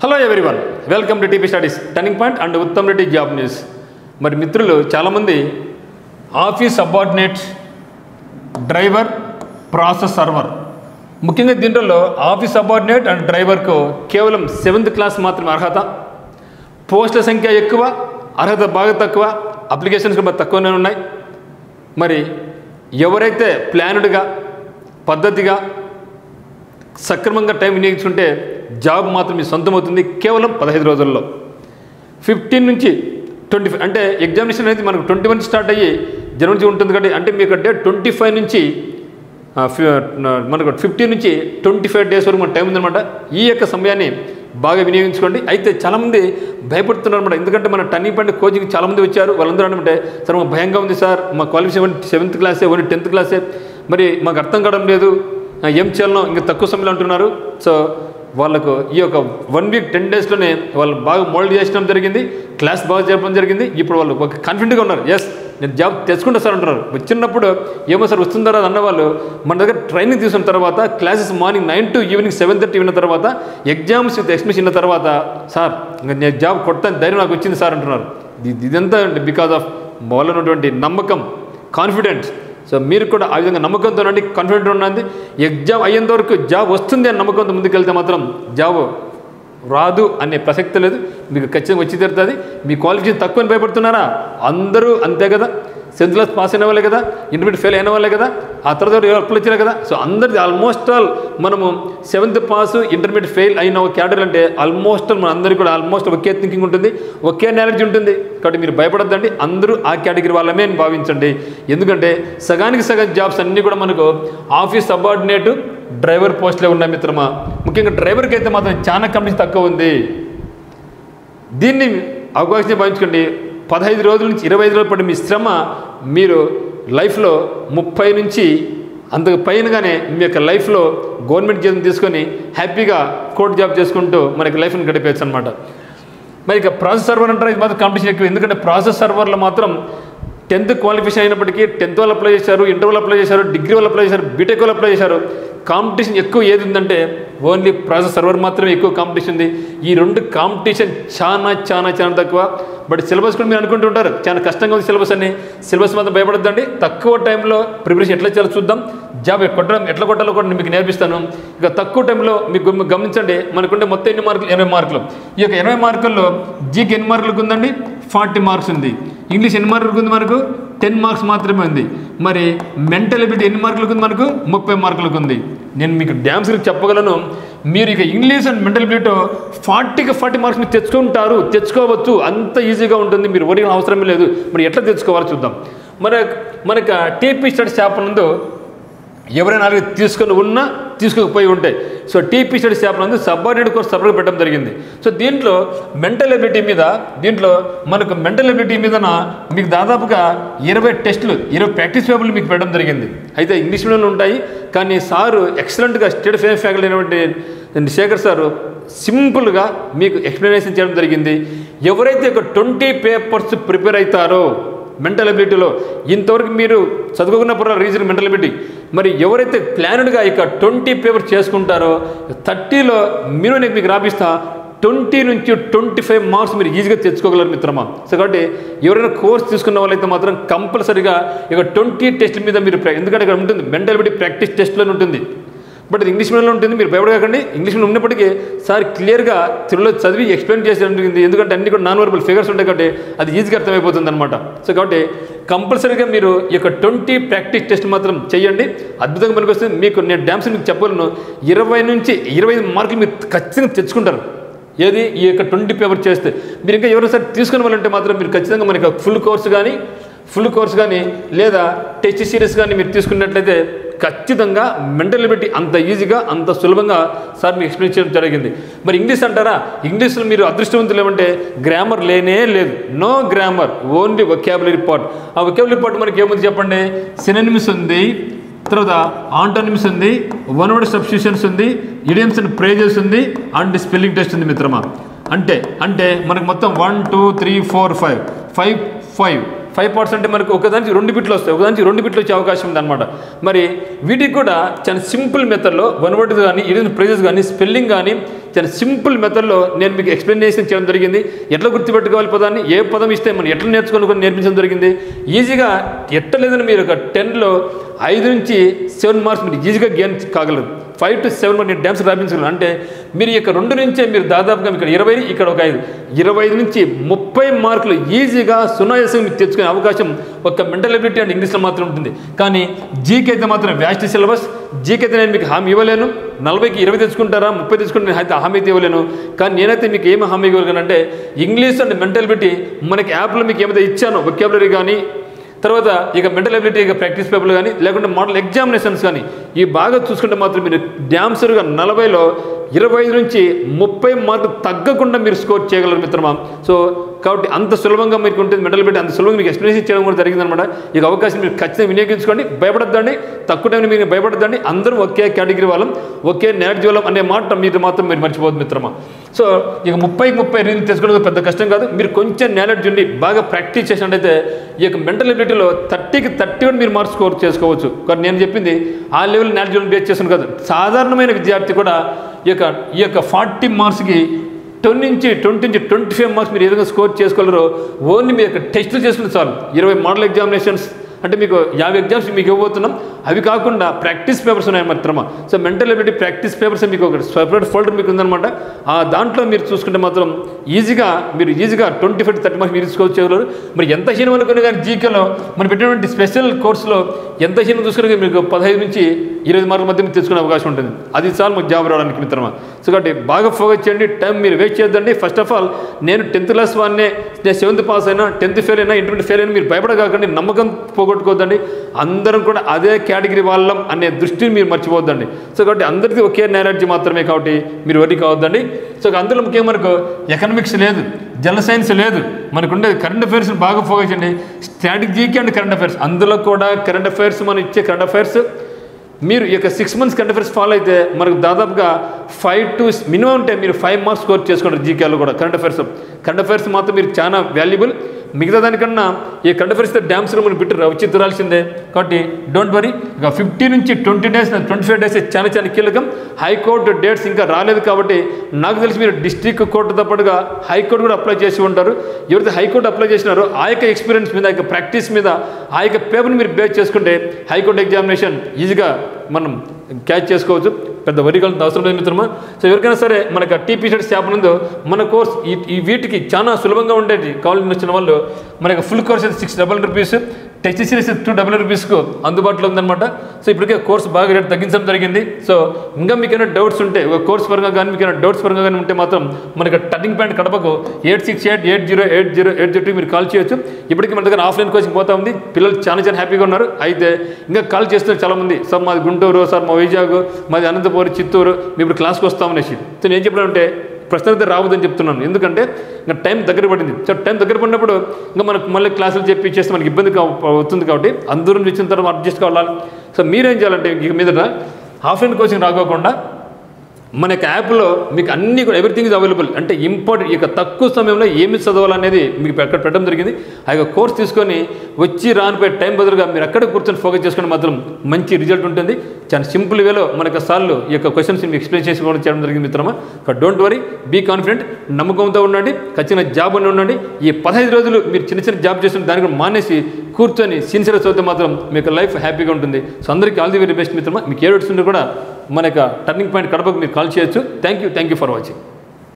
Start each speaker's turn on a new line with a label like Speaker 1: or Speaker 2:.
Speaker 1: hello everyone welcome to TP studies turning point and Uttam Reddy job news మరి మిత్రులు చాలామంది office subordinate driver process server ముఖ్యంగా దీంట్లో office subordinate and డ్రైవర్కు కేవలం సెవెంత్ క్లాస్ మాత్రమే అర్హత పోస్టుల సంఖ్య ఎక్కువ అర్హత బాగా తక్కువ అప్లికేషన్స్ కూడా తక్కువనే ఉన్నాయి మరి ఎవరైతే ప్లానుడ్గా పద్ధతిగా సక్రమంగా టైం వినియోగించుకుంటే జాబ్ మాత్రం మీ సొంతం అవుతుంది కేవలం పదహైదు రోజుల్లో ఫిఫ్టీన్ నుంచి ట్వంటీ ఫైవ్ అంటే ఎగ్జామినేషన్ అనేది మనకు ట్వంటీ వన్ స్టార్ట్ అయ్యి జనవరి నుంచి ఉంటుంది కాబట్టి అంటే మీకు డేట్ ట్వంటీ ఫైవ్ నుంచి ఆ, ఫి- ఆ, మనకు ఫిఫ్టీన్ నుంచి ట్వంటీ ఫైవ్ డేస్ వరకు మన టైం ఉందన్నమాట ఈ యొక్క సమయాన్ని బాగా వినియోగించుకోండి అయితే చాలామంది భయపడుతున్నారు అనమాట ఎందుకంటే మన టర్నింగ్ పాయింట్ కోచింగ్ చాలామంది వచ్చారు వాళ్ళందరూ అంటే సార్ మాకు భయంగా ఉంది సార్ మా క్వాలిఫికేషన్ సెవెంత్ క్లాసే ఓన్లీ టెన్త్ క్లాసే మరి మాకు అర్థం కావడం లేదు ఆ, ఏం చేయాలనో ఇంకా తక్కువ సమయంలో అంటున్నారు సో వాళ్ళకు ఈ యొక్క వన్ వీక్ టెన్ డేస్లోనే వాళ్ళు బాగా మోల్డ్ చేయడం జరిగింది క్లాస్ బాగా చెప్పడం జరిగింది ఇప్పుడు వాళ్ళు ఒక కాన్ఫిడెంట్గా ఉన్నారు ఎస్ నేను జాబ్ తెచ్చుకుంటా సార్ అంటున్నారు వచ్చినప్పుడు ఏమో సార్ వస్తుందా రాదా అన్నవాళ్ళు మన దగ్గర ట్రైనింగ్ తీసుకున్న తర్వాత classes morning nine to evening seven thirty విన్న తర్వాత ఎగ్జామ్స్ విత్ ఎక్స్ప్రెషన్ విన్న తర్వాత సార్ ఇంకా నేను జాబ్ కొడతాను ధైర్యం నాకు వచ్చింది సార్ అంటున్నారు ఇది- ఇదంతా బికాస్ ఆఫ్ వాళ్ళ ఉన్నటువంటి నమ్మకం కాన్ఫిడెన్స్ సో మీరు కూడా ఆ విధంగా నమ్మకంతో ఉండండి కాన్ఫిడెంట్ ఉండండి ఎగ్జామ్ అయ్యేంత వరకు జాబ్ వస్తుంది అని నమ్మకంతో ముందుకెళ్తే మాత్రం జాబ్ రాదు అనే ప్రసక్తి లేదు మీకు ఖచ్చితంగా వచ్చి తీరుతుంది మీ క్వాలిఫికేషన్ తక్కువ అని భయపడుతున్నారా అందరూ అంతే కదా సెవెంత్ క్లాస్ పాస్ అయిన వాళ్ళే కదా ఇంటర్మీడియట్ ఫెయిల్ అయిన వాళ్ళే కదా ఆ తర్వాత ఎవరు అప్లై వచ్చారు కదా సో అందరిది ఆల్మోస్ట్ ఆల్ మనము సెవెంత్ పాస్ ఇంటర్మీడియట్ ఫెయిల్ అయిన ఒక కేటగిరీ అంటే ఆల్మోస్ట్ ఆల్ మన అందరికీ కూడా ఆల్మోస్ట్ ఒకే థింకింగ్ ఉంటుంది ఒకే నాలెడ్జ్ ఉంటుంది కాబట్టి మీరు భయపడద్దండి అందరూ ఆ కేటగిరీ వాళ్ళమే అని భావించండి ఎందుకంటే సగానికి సగం జాబ్స్ అన్నీ కూడా మనకు ఆఫీస్ సబార్డినేట్ డ్రైవర్ పోస్టులే ఉన్నాయి మిత్రమా ముఖ్యంగా డ్రైవర్కి అయితే మాత్రం చాలా కంపెనీస్ తక్కువ ఉంది దీన్ని అవకాశం భావించుకోండి పదహైదు రోజుల నుంచి ఇరవై ఐదు రోజుల పాటు మీ శ్రమ మీరు లైఫ్లో ముప్పై నుంచి అంతకు పైనగానే మీ యొక్క లైఫ్లో గవర్నమెంట్ జీతం తీసుకొని హ్యాపీగా కోర్ట్ జాబ్ చేసుకుంటూ మనకి లైఫ్ని గడిపేయచ్చు అనమాట మరి ఇక ప్రాసెస్ సర్వర్ అంటారు ఇది మాత్రం కాంపిటీషన్ ఎక్కువ ఎందుకంటే ప్రాసెస్ సర్వర్లో మాత్రం టెన్త్ క్వాలిఫికేషన్ అయినప్పటికీ టెన్త్ వాళ్ళు అప్లై చేశారు ఇంటర్ వాళ్ళు అప్లై చేశారు డిగ్రీ వాళ్ళు అప్లై చేశారు బీటెక్ వాళ్ళు అప్లై చేశారు కాంపిటీషన్ ఎక్కువ ఏది ఉందంటే ఓన్లీ ప్రాసెస్ సర్వర్ మాత్రమే ఎక్కువ కాంపిటీషన్ ఉంది ఈ రెండు కాంపిటీషన్ చాలా చాలా చాలా తక్కువ బట్ సిలబస్ కూడా మీరు అనుకుంటూ ఉంటారు చాలా కష్టంగా ఉంది సిలబస్ అని సిలబస్ మాత్రం భయపడద్దండి తక్కువ టైంలో ప్రిపరేషన్ ఎట్లా చేయాలో చూద్దాం జాబ్ కొట్టడం ఎట్లా కొట్టాలో కూడా నేను మీకు నేర్పిస్తాను ఇక తక్కువ టైంలో మీకు గమ- గమనించండి మనకుండే మొత్తం ఎన్ని మార్కులు ఎనభై మార్కులు ఈ యొక్క ఎనభై మార్కుల్లో జీకి ఎన్ని మార్కులకు ఉందండి ఫార్టీ మార్క్స్ ఉంది ఇంగ్లీష్ ఎన్ని మార్కులకు ఉంది మనకు టెన్ మార్క్స్ మాత్రమే ఉంది మరి మెంటల్ ఎబిలిటీ ఎన్ని మార్కులకు ఉంది మనకు ముప్పై మార్కులకు ఉంది నేను మీకు డ్యామ్స్ చెప్పగలను మీరు ఇక ఇంగ్లీష్ అండ్ మెంటల్ ఎబిలిటీ ఫార్టీకి ఫార్టీ మార్క్స్ మీరు తెచ్చుకుంటారు తెచ్చుకోవచ్చు అంత ఈజీగా ఉంటుంది మీరు వరి అవసరమే లేదు మరి ఎట్లా తెచ్చుకోవాలో చూద్దాం మన మనకు టీపీ స్టడీస్ యాప్ నందు ఎవరైనా అలాగే తీసుకొని ఉన్నా తీసుకోకపోయి ఉంటాయి సో టీపీ స్టడీస్ యాప్ నందు సబార్డినేట్ కోర్స్ సపరేట్గా పెట్టడం జరిగింది సో దీంట్లో మెంటల్ ఎబిలిటీ మీద దీంట్లో మనకు మెంటల్ ఎబిలిటీ మీద మీకు దాదాపుగా ఇరవై టెస్టులు ఇరవై ప్రాక్టీస్ పేపర్లు మీకు పెట్టడం జరిగింది అయితే ఇంగ్లీష్ మీడియంలో ఉంటాయి కానీ సారు ఎక్సలెంట్గా స్టేట్ ఫేమ్ ఫ్యాకల్టీ అయినటువంటి శేఖర్ సారు సింపుల్గా మీకు ఎక్స్ప్లెనేషన్ చేయడం జరిగింది ఎవరైతే ఒక ట్వంటీ పేపర్స్ ప్రిపేర్ అవుతారో మెంటల్ అబిలిటీలో ఇంతవరకు మీరు చదువుకున్నప్పుడు రీజన్ మెంటల్ అబిలిటీ మరి ఎవరైతే ప్లానెడ్గా ఇక ట్వంటీ పేపర్ చేసుకుంటారో థర్టీలో మీరు నేను మీకు రాపిస్తా ట్వంటీ నుంచి ట్వంటీ ఫైవ్ మార్క్స్ మీరు ఈజీగా తెచ్చుకోగలరు మిత్రమా సో కాబట్టి ఎవరైనా కోర్స్ తీసుకున్న వాళ్ళైతే మాత్రం కంపల్సరీగా ఇక ట్వంటీ టెస్ట్ల మీద మీరు ప్రా- ఎందుకంటే ఇక్కడ ఉంటుంది మెంటల్ అబిలిటీ ప్రాక్టీస్ టెస్ట్లోనే ఉంటుంది బట్ ఇది ఇంగ్లీష్ మీడియంలో ఉంటుంది మీరు భయపడకండి ఇంగ్లీష్ మీడియం ఉన్నప్పటికీ సార్ క్లియర్గా తెలుగులో చదివి ఎక్స్ప్లెయిన్ చేసి ఉంటుంది ఎందుకంటే అన్ని కూడా నాన్ వర్బల్ ఫిగర్స్ ఉంటాయి కాబట్టి అది ఈజీగా అర్థమైపోతుంది అనమాట సో కాబట్టి కంపల్సరీగా మీరు ఈ యొక్క ట్వంటీ ప్రాక్టీస్ టెస్ట్ మాత్రం చేయండి అద్భుతంగా పనికొస్తుంది మీకు నేను డ్యామ్స్ మీకు చెప్పగలను ఇరవై నుంచి ఇరవై ఐదు మార్కులు మీరు ఖచ్చితంగా తెచ్చుకుంటారు ఏది ఈ యొక్క ట్వంటీ పేపర్ చేస్తే మీరు ఇంకా ఎవరైనా సరే తీసుకునే వాళ్ళంటే మాత్రం మీరు ఖచ్చితంగా మనకి ఫుల్ కోర్స్ కానీ ఫుల్ కోర్స్ కానీ లేదా టెస్ట్ సిరీస్ కానీ మీరు తీసుకున్నట్లయితే ఖచ్చితంగా మెంటల్ ఎబిలిటీ అంత ఈజీగా అంత సులభంగా సార్ మీకు ఎక్స్ప్లెయిన్ చేయడం జరిగింది మరి ఇంగ్లీష్ అంటారా ఇంగ్లీష్లో మీరు అదృష్టవంతులు ఏమంటే గ్రామర్ లేనే లేదు no grammar only vocabulary part ఆ వొకాబులరీ పార్ట్ మనకి ఏముంది చెప్పండి సినిమిస్ ఉంది తర్వాత ఆంటోనిమ్స్ ఉంది వన్ వర్డ్ సబ్స్టిట్యూషన్స్ ఉంది ఇడియమ్స్ అండ్ ప్రేజెస్ ఉంది అండ్ స్పెల్లింగ్ టెస్ట్ ఉంది మిత్రమా అంటే అంటే మనకు మొత్తం one two three four five five five five parts అంటే మనకు ఒకదానికి రెండు బిట్లు వస్తాయి ఒకదానికి రెండు బిట్లు వచ్చే అవకాశం ఉందన్నమాట మరి వీటికి కూడా చాలా సింపుల్ మెథడ్లో వన్ వర్డ్ కానీ ఇడియన్ ప్రైజెస్ కానీ స్పెల్లింగ్ కానీ చాలా సింపుల్ మెథడ్లో నేను మీకు ఎక్స్ప్లెనేషన్ చేయడం జరిగింది ఎట్లా గుర్తుపెట్టుకోవాలి పదాన్ని ఏ పదం ఇస్తే మనం ఎట్లా నేర్చుకోవాలి కూడా నేర్పించడం జరిగింది ఈజీగా ఎట్టలేదని మీరు ఒక టెన్లో ఐదు నుంచి సెవెన్ మార్క్స్ మీరు ఈజీగా గెయిన్ కాగలరు ఫైవ్ టు సెవెన్ మార్క్ డ్యాన్స్ రాపించగలరు అంటే మీరు ఇక రెండు నుంచే మీరు దాదాపుగా ఇక్కడ ఇరవై ఇక్కడ ఒక ఐదు ఇరవై ఐదు నుంచి ముప్పై మార్కులు ఈజీగా సునాయాసంగా మీకు తెచ్చుకునే అవకాశం ఒక మెంటల్ ఎబిలిటీ అండ్ ఇంగ్లీష్లో మాత్రం ఉంటుంది కానీ జీకే అయితే మాత్రం వ్యాస్ట్ సిలబస్ జీకే అయితే నేను మీకు హామీ ఇవ్వలేను నలభైకి ఇరవై తెచ్చుకుంటారా ముప్పై తెచ్చుకుంటే నేను అయితే హామీ అయితే ఇవ్వలేను కానీ నేనైతే మీకు ఏమి హామీ ఇవ్వగలను ఇంగ్లీష్ అండ్ మెంటల్ ఎబిలిటీ మనకి యాప్లో మీకు ఏమైతే ఇచ్చానో వొకాబులరీ కానీ తర్వాత ఇక మెంటల్ ఎబిలిటీ ఇక ప్రాక్టీస్ పేపర్లు కానీ లేకుంటే మోడల్ ఎగ్జామినేషన్స్ కానీ ఈ బాగా చూసుకుంటే మాత్రం మీరు డ్యామ్సర్గా నలభైలో ఇరవై ఐదు నుంచి ముప్పై మార్కులు తగ్గకుండా మీరు స్కోర్ చేయగలరు మిత్రమా సో కాబట్టి అంత సులభంగా మీకు ఉంటుంది మెంటల్ ఎబిలిటీ అంత సులభంగా మీకు ఎక్స్ప్లెనేషన్ చేయడం కూడా జరిగిందనమాట ఈ అవకాశం మీరు ఖచ్చితంగా వినియోగించుకోండి భయపడద్దండి తక్కువ టైం మీరు భయపడద్దండి అందరూ ఒకే కేటగిరీ వాళ్ళం ఒకే నేటి వాళ్ళం అనే మాట మీరు మాత్రం మీరు మర్చిపోవద్దు మిత్రమా సో ఇక ముప్పై ముప్పై రీతి తెచ్చుకోవడం పెద్ద కష్టం కాదు మీరు కొంచెం నాలెడ్జ్ ఉండి బాగా ప్రాక్టీస్ చేసినట్టయితే ఈ యొక్క మెంటల్ ఎబిలిటీలో థర్టీకి థర్టీ వన్ మీరు మార్క్స్ స్కోర్ చేసుకోవచ్చు కానీ నేను చెప్పింది ఆ లెవెల్ నాలెడ్జ్ బేస్ చేస్తాను కాదు సాధారణమైన విద్యార్థి కూడా ఈ యొక్క ఈ యొక్క ఫార్టీ మార్క్స్కి టెన్ నుంచి ట్వంటీ నుంచి ట్వంటీ ఫైవ్ మార్క్స్ మీరు ఏ విధంగా స్కోర్ చేసుకోగలరో ఓన్లీ మీ యొక్క టెస్టులు చేసుకుంటే చాలు ఇరవై మోడల్ ఎగ్జామినేషన్స్ అంటే మీకు యాభై ఎగ్జామ్స్ మీకు ఇవ్వబోతున్నాం అవి కాకుండా ప్రాక్టీస్ పేపర్స్ ఉన్నాయి మాత్రమా so mental ability practice papers మీకు ఒక సెపరేట్ ఫోల్డర్ మీకు ఉందన్నమాట ఆ దాంట్లో మీరు చూసుకుంటే మాత్రం ఈజీగా మీరు ఈజీగా ట్వంటీ ఫైవ్ థర్టీ మార్క్స్ మీరు తీసుకోవచ్చేవారు మరి ఎంత హీనం అనుకునే కానీ జీకేలో మనం పెట్టినటువంటి స్పెషల్ కోర్సులో ఎంత హీనం చూసుకునే మీకు పదహైదు నుంచి ఇరవై మార్కుల మధ్య మీరు తీసుకునే అవకాశం ఉంటుంది అది చాలు మాకు జాబ్ రావడానికి మిత్రమా సో కాబట్టి బాగా ఫోకస్ చేయండి టైం మీరు వేస్ట్ చేయొద్దండి ఫస్ట్ ఆఫ్ ఆల్ నేను టెన్త్ క్లాస్ వాడినే నేను సెవెంత్ పాస్ అయినా టెన్త్ ఫెయిల్ అయినా ఇంటర్మీడియట్ ఫెయిల్ అయినా మీరు భయపడగాకండి నమ్మకం పోగొట్టుకోవద్దండి అందరం కూడా అదే కేటగిరీ వాళ్ళం అనే దృష్టిని మీరు మర్చిపోవద్దండి సో కాబట్టి అందరికీ ఒకే నాలెడ్జ్ మాత్రమే కాబట్టి మీరు వరి కావద్దండి సో అందులో ముఖ్యంగా మనకు ఎకనామిక్స్ లేదు జనరల్ సైన్స్ లేదు మనకు ఉండేది కరెంట్ అఫైర్స్ బాగా ఫోకస్ చేయండి స్ట్రాటజీకి అండ్ కరెంట్ అఫైర్స్ అందులో కూడా కరెంట్ అఫైర్స్ మనం ఇచ్చే కరెంట్ అఫైర్స్ మీరు ఈ యొక్క six months current affairs follow అయితే మనకు దాదాపుగా ఫైవ్ టు మినిమం అంటే మీరు ఫైవ్ మార్క్స్ స్కోర్ చేసుకుంటారు జీకేలో కూడా కరెంట్ అఫైర్స్ కరెంట్ అఫైర్స్ మాత్రం మీరు చాలా వాల్యుబుల్ మిగతా దానికన్నా ఈ కరెంట్ అఫైర్స్ డ్యామ్స్లో మనం బిట్టు వచ్చి తిరాల్సిందే కాబట్టి డోంట్ వరీ ఇక ఫిఫ్టీ నుంచి twenty days twenty five days చాలా చాలా కీలకం హైకోర్టు డేట్స్ ఇంకా రాలేదు కాబట్టి నాకు తెలిసి మీరు డిస్ట్రిక్ట్ కోర్టుతో పాటుగా హైకోర్టు కూడా అప్లై చేసి ఉంటారు ఎవరైతే హైకోర్టు అప్లై చేసినారో ఆ యొక్క ఎక్స్పీరియన్స్ మీద ఆ యొక్క ప్రాక్టీస్ మీద ఆ యొక్క పేపర్ని మీరు బేస్ చేసుకుంటే హైకోర్టు ఎగ్జామినేషన్ ఈజీగా మనం క్యాచ్ చేసుకోవచ్చు పెద్ద వరికలంత అవసరం లేదు మిత్రమా సో ఎవరికైనా సరే మనకు టీపీ షర్ట్స్ యాప్ నందు మన కోర్స్ ఈ ఈ వీటికి చాలా సులభంగా ఉండేది కావాలని వచ్చిన వాళ్ళు మనకి ఫుల్ కోర్స్ అయితే six double rupees test series two double రూపీస్కు అందుబాటులో ఉందన్నమాట సో ఇప్పటికే కోర్స్ బాగా రేట్ తగ్గించడం జరిగింది సో ఇంకా మీకు ఏమైనా డౌట్స్ ఉంటే ఒక కోర్స్ పరంగా కానీ మీకు ఏమైనా డౌట్స్ పరంగా కానీ ఉంటే మాత్రం మనకి టర్నింగ్ పాయింట్ కడపకు eight six eight eight zero eight zero eight zero మీరు కాల్ చేయొచ్చు ఇప్పటికీ మన దగ్గర ఆఫ్లైన్ కోచింగ్ పోతా ఉంది పిల్లలు చాలా చాలా హ్యాపీగా ఉన్నారు అయితే ఇంకా కాల్ చేస్తున్నారు చాలామంది సార్ మాది గుంటూరు సార్ మా వైజాగ్ మాది అనంతపురం చిత్తూరు మేము ఇప్పుడు క్లాస్కి వస్తామనేసి సో నేను చెప్పినంటే ప్రస్తుతం అయితే రావద్దని చెప్తున్నాను ఎందుకంటే ఇంకా టైం దగ్గర పడింది సో టైం దగ్గర పడినప్పుడు ఇంకా మనకు మళ్ళీ క్లాసులు చెప్పి చేస్తే మనకి ఇబ్బంది కా- అవుతుంది కాబట్టి అందరం ఇచ్చిన తర్వాత అడ్జస్ట్ కావాలి సో మీరేం చేయాలంటే ఇక మీదట ఆఫ్లైన్ కోచింగ్ రాకోకుండా మన యొక్క యాప్లో మీకు అన్ని కూడా ఎవ్రీథింగ్ ఇస్ అవైలబుల్ అంటే ఇంపార్టెంట్ ఇక తక్కువ సమయంలో ఏమి చదవాలనేది మీకు అక్కడ పెట్టడం జరిగింది ఆ యొక్క కోర్స్ తీసుకొని వచ్చి రానిపోయే టైం బదులుగా మీరు అక్కడ కూర్చొని ఫోకస్ చేసుకుని మాత్రం మంచి రిజల్ట్ ఉంటుంది చాలా సింపుల్ వేలో మనకు సార్లు ఈ యొక్క క్వశ్చన్స్ మీకు ఎక్స్ప్లెయిన్ చేసి కూడా చేయడం జరిగింది మిత్రమా డోంట్ వరీ బీ కాన్ఫిడెంట్ నమ్మకంతో ఉండండి ఖచ్చితంగా జాబ్ అని ఉండండి ఈ పదహైదు రోజులు మీరు చిన్న చిన్న జాబ్ చేసిన దాన్ని కూడా మానేసి కూర్చొని సిన్సియర్ చదివితే మాత్రం మీకు లైఫ్ హ్యాపీగా ఉంటుంది సో అందరికీ ఆల్ ది వెరీ బెస్ట్ మిత్రమా మీకు ఏ డౌట్స్ ఉంటే కూడా మన యొక్క టర్నింగ్ పాయింట్ కడపకు మీరు కాల్ చేయొచ్చు thank you thank you for watching